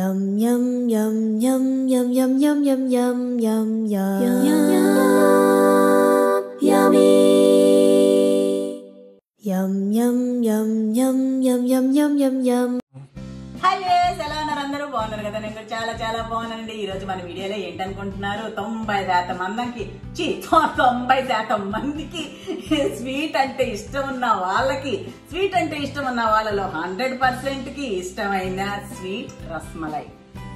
Yum yum yum yum yum yum yum yum yum yum yum yummy Yum yum yum yum yum yum yum yum yum hi వేస్ ఎలా ఉన్నారు అందరూ బాగున్నారు కదా నేను కూడా చాలా చాలా బాగున్నానండి ఈ రోజు మన వీడియోలో ఏంటనుకుంటున్నారు తొంభై శాతం మందికి చి తొంభై శాతం మందికి స్వీట్ అంటే ఇష్టం ఉన్న వాళ్ళకి స్వీట్ అంటే ఇష్టం ఉన్న వాళ్ళలో హండ్రెడ్ పర్సెంట్ కి ఇష్టమైన స్వీట్ రస్మలై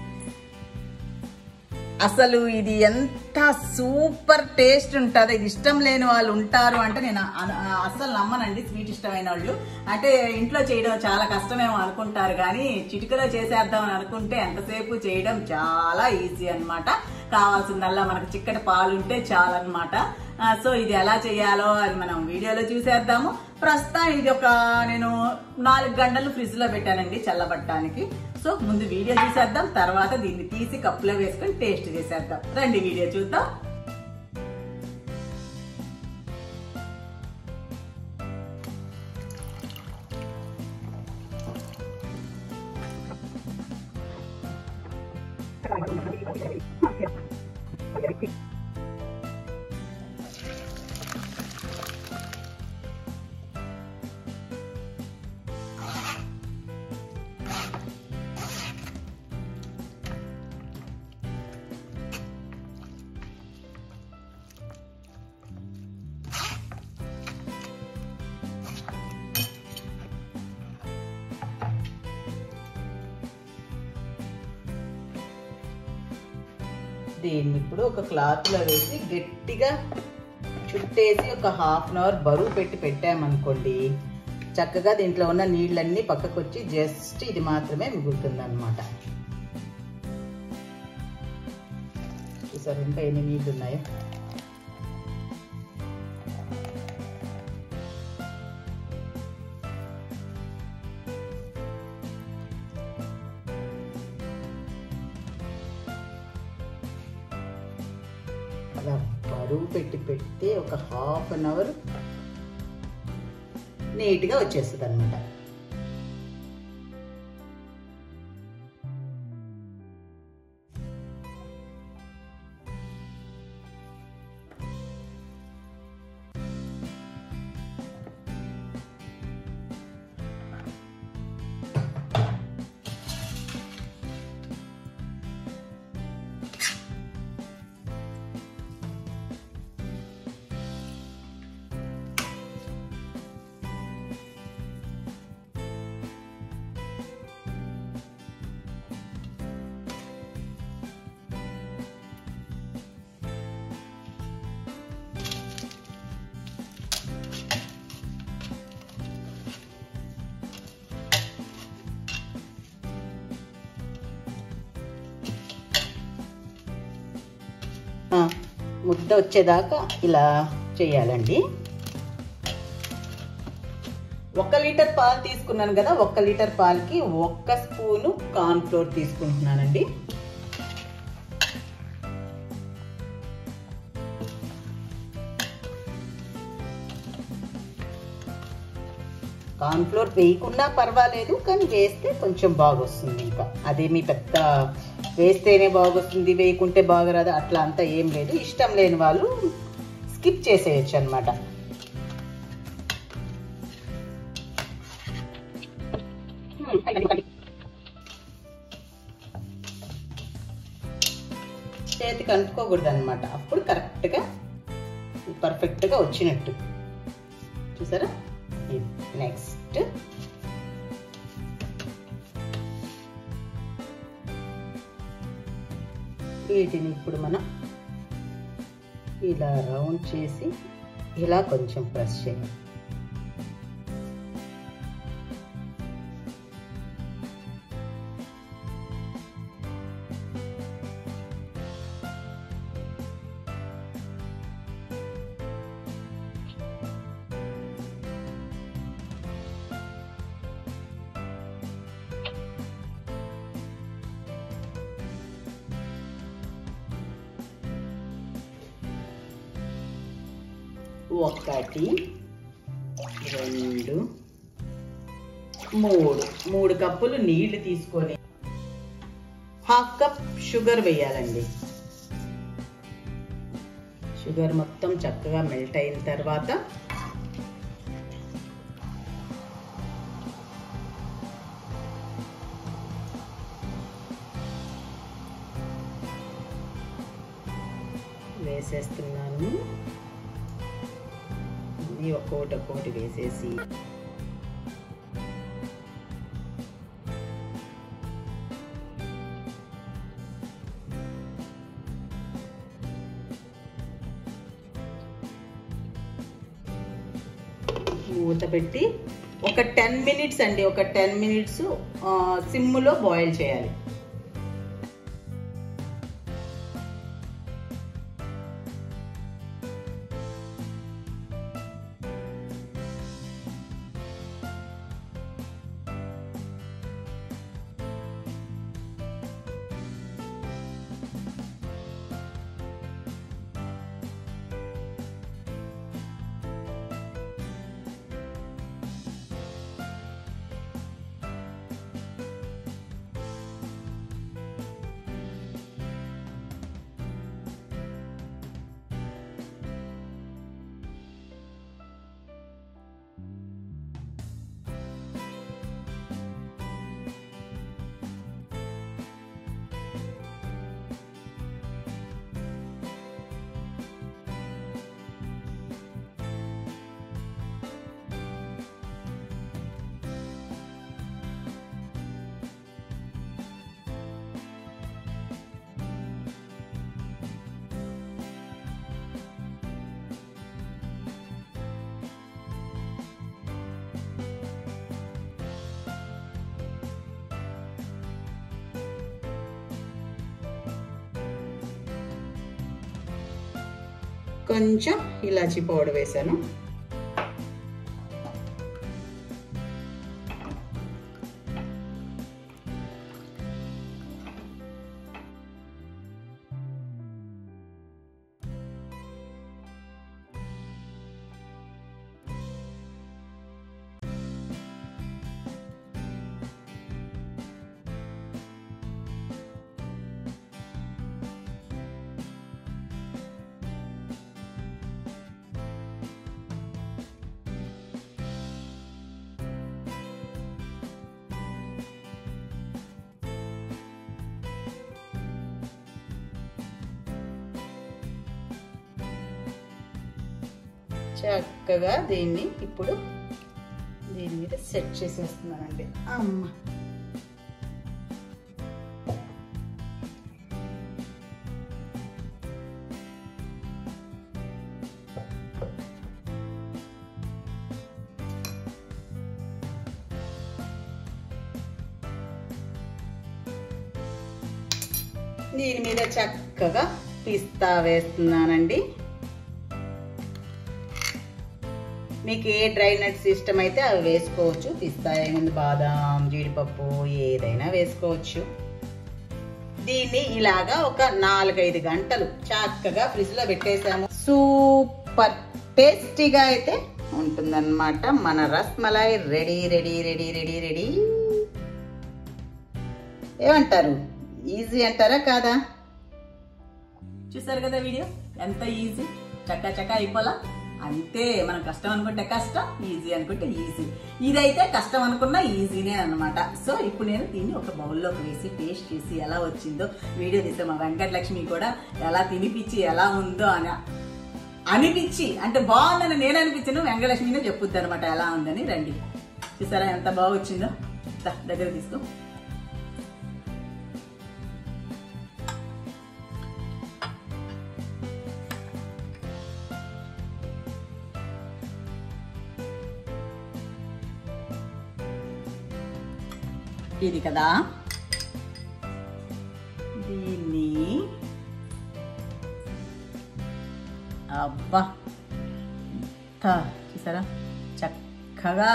అసలు ఇది ఎంత సూపర్ టేస్ట్ ఉంటుంది ఇది ఇష్టం లేని వాళ్ళు ఉంటారు అంటే నేను అన- అస్సలు నమ్మనండి స్వీట్ ఇష్టమైన వాళ్ళు అంటే ఇంట్లో చేయడం చాలా కష్టమేమో అనుకుంటారు కానీ చిటికలో చేసేద్దాం అని అనుకుంటే ఎంతసేపు చేయడం చాలా ఈజీ అన్నమాట కావాల్సిందల్లా మనకు చిక్కటి పాలు ఉంటే చాలన్నమాట ఆ, సో ఇది ఎలా చేయాలో అది మనం వీడియోలో చూసేద్దాము ప్రస్తుతం ఇది ఒక నేను నాలుగు గంటలు ఫ్రిడ్జ్ లో పెట్టానండి చల్లబట్టడానికి సో ముందు వీడియో చూసేద్దాం తర్వాత దీన్ని తీసి కప్పులో వేసుకొని టేస్ట్ చేసేద్దాం రండి వీడియో చూద్దాం దీన్ని ఇప్పుడు ఒక క్లాత్ లో వేసి గట్టిగా చుట్టేసి ఒక హాఫ్ అన్ అవర్ బరువు పెట్టి పెట్టామనుకోండి చక్కగా దీంట్లో ఉన్న నీళ్ళన్నీ పక్కకు వచ్చి జస్ట్ ఇది మాత్రమే మిగులుతుంది అనమాట చూసారు ఇంకా ఎన్ని నీళ్ళు ఉన్నాయో అలా బరువు పెట్టి పెడితే ఒక హాఫ్ అన్ అవర్ నీట్గా వచ్చేస్తుంది అనమాట ఆ, ముద్ద వచ్చేదాకా ఇలా చేయాలండి ఒక లీటర్ పాలు తీసుకున్నాను కదా ఒక్క లీటర్ పాలకి ఒక్క స్పూను కార్న్ ఫ్లోర్ తీసుకుంటున్నానండి కార్న్ ఫ్లోర్ వేయకుండా పర్వాలేదు కానీ వేస్తే కొంచెం బాగొస్తుంది ఇంకా అదేమీ పెద్ద వేస్తేనే బాగొస్తుంది వేయకుంటే బాగరాదు అట్లా అంతా ఏం లేదు ఇష్టం లేని వాళ్ళు స్కిప్ చేసేయచ్చు అనమాట చేతికి అంటుకోకూడదు అనమాట అప్పుడు కరెక్ట్గా పర్ఫెక్ట్గా వచ్చినట్టు చూసారా నెక్స్ట్ వీటిని ఇప్పుడు మనం ఇలా రౌండ్ చేసి ఇలా కొంచెం ప్రెస్ చేయాలి ఒకటి రెండు మూడు మూడు కప్పులు నీళ్లు తీసుకొని హాఫ్ కప్ షుగర్ వేయాలండి షుగర్ మొత్తం చక్కగా మెల్ట్ అయిన తర్వాత వేసేస్తున్నాను ఇది ఒక్కోటి ఒక్కోటి వేసేసి మూత పెట్టి ఒక టెన్ మినిట్స్ అండి ఒక టెన్ మినిట్స్ సిమ్లో బాయిల్ చేయాలి కొంచెం ఇలాచి పౌడర్ వేసాను చక్కగా దీన్ని ఇప్పుడు దీని మీద సెట్ చేసేస్తున్నానండి అమ్మ దీని మీద చక్కగా పిస్తా వేస్తున్నానండి మీకు ఏ డ్రై నట్స్ ఇష్టం అయితే అవి వేసుకోవచ్చు పిస్తా ఏముంది బాదాం జీడిపప్పు ఏదైనా వేసుకోవచ్చు దీన్ని ఇలాగా ఒక నాలుగైదు గంటలు చక్కగా ఫ్రిడ్జ్ లో పెట్టేసాము సూపర్ టేస్టీగా అయితే ఉంటుందన్నమాట మన rasmalai ready ready ready ready ready ఏమంటారు ఈజీ అంటారా కాదా చూసారు కదా వీడియో ఎంత ఈజీ చక్క చక్క అయిపోలా అంతే మనం కష్టం అనుకుంటే కష్టం ఈజీ అనుకుంటే ఈజీ ఇదైతే కష్టం అనుకున్నా ఈజీనే అన్నమాట సో ఇప్పుడు నేను దీన్ని ఒక బౌల్లోకి వేసి టేస్ట్ చేసి ఎలా వచ్చిందో వీడియో తీసే మా వెంకటలక్ష్మి కూడా ఎలా తినిపించి ఎలా ఉందో అని అనిపించి అంటే బాగుందని నేను అనిపించను వెంకటలక్ష్మినే చెప్పుద్ది అనమాట ఎలా ఉందని రండి చూసారా ఎంత బాగా వచ్చిందో దా, దగ్గర తీసుకో ఇది కదా దీన్ని అబ్బా ఎంత చూసారా చక్కగా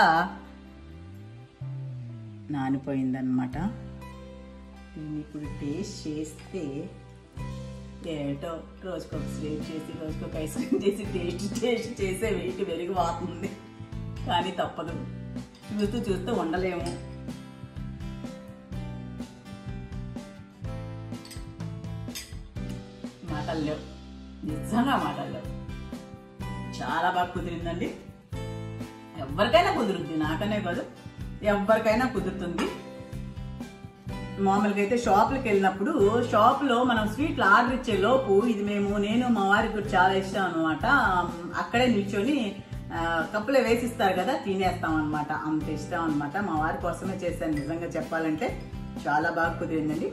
నానిపోయిందనమాట దీన్ని ఇప్పుడు టేస్ట్ చేస్తే ఏటో రోజుకొక స్వీట్ చేసి రోజుకొక ఐస్ క్రీమ్ చేసి టేస్ట్ టేస్ట్ చేసే వెయిట్ వెలుగు వాతుంది కానీ తప్పదు చూస్తూ చూస్తూ ఉండలేము మాటలు లేవు నిజంగా మాటలు లేవు చాలా బాగా కుదిరిందండి ఎవరికైనా కుదురుద్ది నాకనే కాదు ఎవరికైనా కుదురుతుంది మామూలుగా అయితే షాపులకు వెళ్ళినప్పుడు షాప్లో మనం స్వీట్లు ఆర్డర్ ఇచ్చే లోపు ఇది మేము నేను మా వారికి కూడా చాలా ఇష్టం అనమాట అక్కడే నిల్చొని ఆ, కప్పులో వేసిస్తారు కదా తినేస్తాం అనమాట అంత ఇష్టం అనమాట మా వారి కోసమే చేశాను నిజంగా చెప్పాలంటే చాలా బాగా కుదిరిందండి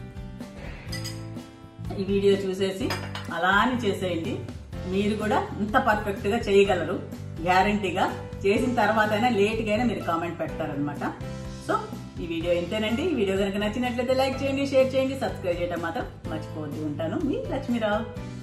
ఈ వీడియో చూసేసి అలా అని చేసేయండి మీరు కూడా ఇంత పర్ఫెక్ట్గా చేయగలరు గ్యారంటీగా చేసిన తర్వాత అయినా లేట్గా అయినా మీరు కామెంట్ పెడతారనమాట సో ఈ వీడియో ఇంతేనండి ఈ వీడియో కనుక నచ్చినట్లయితే లైక్ చేయండి షేర్ చేయండి సబ్స్క్రైబ్ చేయడం మాత్రం మర్చిపోవద్దు ఉంటాను మీ లక్ష్మీరావు